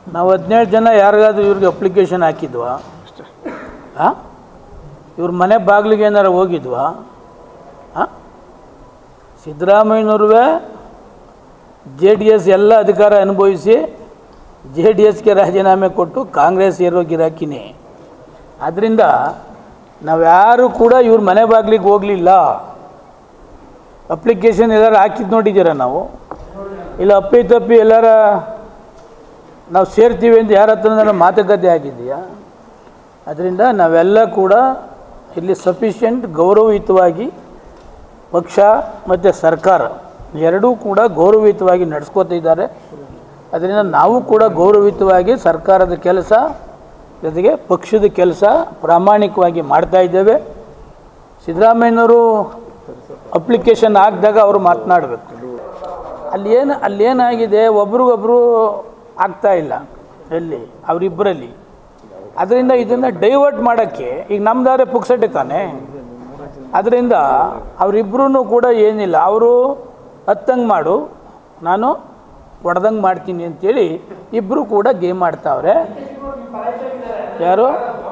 ನಾವು ಹದಿನೇಳು ಜನ ಯಾರಿಗಾದ್ರೂ ಇವ್ರಿಗೆ ಅಪ್ಲಿಕೇಶನ್ ಹಾಕಿದ್ವಾ ಹಾಂ ಇವ್ರ ಮನೆ ಬಾಗಿಲಿಗೆ ಏನಾರು ಹೋಗಿದ್ವಾ ಹಾಂ ಸಿದ್ದರಾಮಯ್ಯನವ್ರುವೆ ಜೆ ಡಿ ಎಸ್ ಎಲ್ಲ ಅಧಿಕಾರ ಅನುಭವಿಸಿ ಜೆ ಡಿ ಎಸ್ಗೆ ರಾಜೀನಾಮೆ ಕೊಟ್ಟು ಕಾಂಗ್ರೆಸ್ ಏರೋ ಗಿರಾಕಿನೇ ಆದ್ದರಿಂದ ನಾವ್ಯಾರೂ ಕೂಡ ಇವ್ರ ಮನೆ ಬಾಗಿಲಿಗೆ ಹೋಗಲಿಲ್ಲ ಅಪ್ಲಿಕೇಶನ್ ಎಲ್ಲರೂ ಹಾಕಿದ್ದು ನೋಡಿದ್ದೀರ ನಾವು ಇಲ್ಲ ಅಪ್ಪಿ ತಪ್ಪಿ ಎಲ್ಲರ ನಾವು ಸೇರ್ತೀವಿ ಅಂತ ಯಾರ ಹತ್ರ ಮಾತುಕತೆ ಆಗಿದೆಯಾ ಅದರಿಂದ ನಾವೆಲ್ಲ ಕೂಡ ಇಲ್ಲಿ ಸಫಿಷಿಯೆಂಟ್ ಗೌರವಯುತವಾಗಿ ಪಕ್ಷ ಮತ್ತು ಸರ್ಕಾರ ಎರಡೂ ಕೂಡ ಗೌರವಯುತವಾಗಿ ನಡೆಸ್ಕೋತಾ ಇದ್ದಾರೆ ಅದರಿಂದ ನಾವು ಕೂಡ ಗೌರವಯುತವಾಗಿ ಸರ್ಕಾರದ ಕೆಲಸ ಜೊತೆಗೆ ಪಕ್ಷದ ಕೆಲಸ ಪ್ರಾಮಾಣಿಕವಾಗಿ ಮಾಡ್ತಾ ಇದ್ದೇವೆ ಸಿದ್ದರಾಮಯ್ಯನವರು ಅಪ್ಲಿಕೇಶನ್ ಹಾಕಿದಾಗ ಅವರು ಮಾತನಾಡಬೇಕು ಅಲ್ಲಿ ಏನು ಅಲ್ಲಿ ಏನಾಗಿದೆ ಒಬ್ರಿಗೊಬ್ರು ಆಗ್ತಾ ಇಲ್ಲ ಎಲ್ಲಿ ಅವರಿಬ್ಬರಲ್ಲಿ ಅದರಿಂದ ಇದನ್ನು ಡೈವರ್ಟ್ ಮಾಡೋಕ್ಕೆ ಈಗ ನಮ್ದಾರೆ ಪುಕ್ಸಟ್ಟೆ ತಾನೆ ಅದರಿಂದ ಅವರಿಬ್ಬರೂ ಕೂಡ ಏನಿಲ್ಲ ಅವರು ಹತ್ತಂಗೆ ಮಾಡು ನಾನು ಹೊಡೆದಂಗೆ ಮಾಡ್ತೀನಿ ಅಂತೇಳಿ ಇಬ್ಬರು ಕೂಡ ಗೇಮ್ ಆಡ್ತಾವ್ರೆ ಯಾರು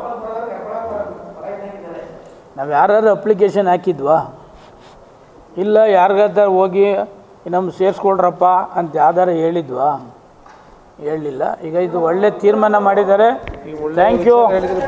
ನಾವು ಯಾರು ಅಪ್ಲಿಕೇಶನ್ ಹಾಕಿದ್ವಾ ಇಲ್ಲ ಯಾರಿಗಾದ ಹೋಗಿ ನಮ್ಮ ಸೇರಿಸ್ಕೊಳ್ರಪ್ಪ ಅಂತ ಯಾವ್ದಾರ ಹೇಳಿದ್ವಾ ಹೇಳಲಿಲ್ಲ ಈಗ ಇದು ಒಳ್ಳೆ ತೀರ್ಮಾನ ಮಾಡಿದ್ದಾರೆ ಥ್ಯಾಂಕ್ ಯು